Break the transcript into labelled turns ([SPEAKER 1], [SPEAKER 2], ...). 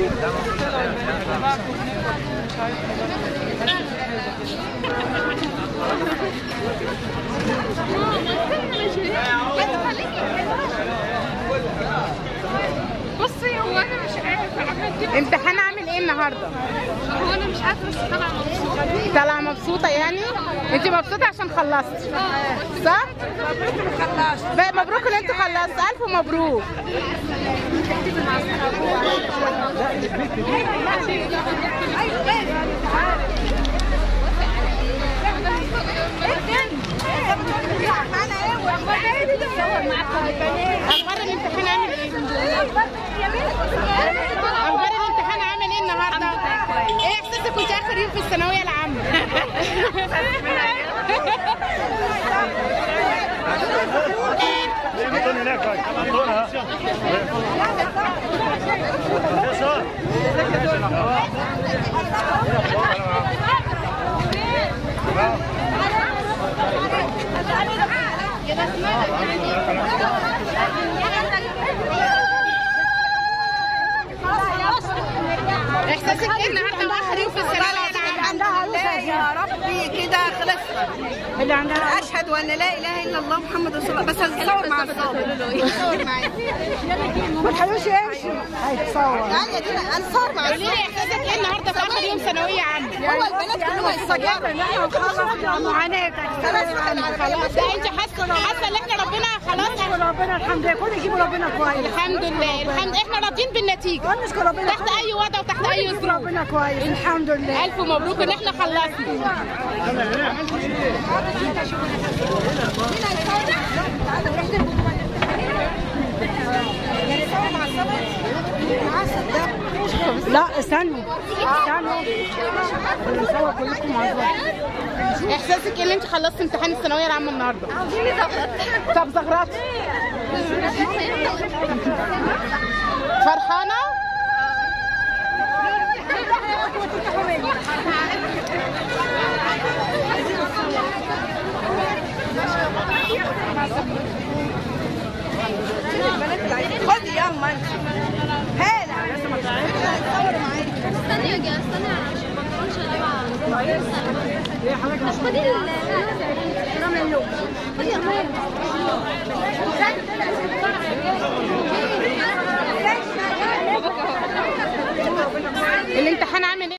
[SPEAKER 1] بصي هو انا مش عارفه عملت ايه
[SPEAKER 2] امتحان عامل ايه النهارده
[SPEAKER 1] هو انا مش عارفه بس طالعه مبسوطه
[SPEAKER 2] طالعه مبسوطه يعني انت مبسوطه عشان خلصتي صح بقى مبروك ان انت خلصت الف مبروك اخبار الامتحان عامل ايه اخبار الامتحان عامل ايه النهارده ايه احساسك كنت اخر يوم في الثانويه العامه
[SPEAKER 3] Anton هناك هاي Anton ها يسار
[SPEAKER 2] احساسك ايه النهارده واخر يوم في الثانويه العامه
[SPEAKER 4] الحمد لله يا ربي كده خلصنا
[SPEAKER 2] اللي عندها
[SPEAKER 4] اشهد وان لا اله الا الله محمد رسول الله بس هتصور مع الصابر هتصور معايا
[SPEAKER 2] ما تخلوش يمشي هيتصور
[SPEAKER 4] يعني يا دينا هنصور مع
[SPEAKER 2] قولي لي
[SPEAKER 4] الصابر
[SPEAKER 2] احساسك ايه النهارده في اخر يوم ثانويه عامه
[SPEAKER 4] هو البنات كلهم هيتصوروا
[SPEAKER 2] معاناتك
[SPEAKER 4] خلاص احنا
[SPEAKER 2] خلاص ده انت حاسه حاسه ان احنا ربنا خلاص
[SPEAKER 5] ربنا الحمد لله كل يجيب ربنا كويس
[SPEAKER 2] الحمد لله الحمد احنا راضيين بالنتيجه
[SPEAKER 5] نشكر ربنا
[SPEAKER 2] تحت اي وضع وتحت اي
[SPEAKER 5] يجيب
[SPEAKER 2] ظروف
[SPEAKER 5] ربنا كويس الحمد لله
[SPEAKER 2] الف مبروك ان احنا خلصنا
[SPEAKER 5] لا استنوا استنوا نصور كلكم مع بعض
[SPEAKER 2] احساسك ايه اللي انت خلصتي امتحان الثانويه العامه النهارده طب زغرتي فرحانه
[SPEAKER 4] خدي يلا انت هلا
[SPEAKER 1] استني يا جا استني عشان البنطلون شغال بس خدي ال رامي اللون خدي الرامي
[SPEAKER 2] الامتحان عامل ايه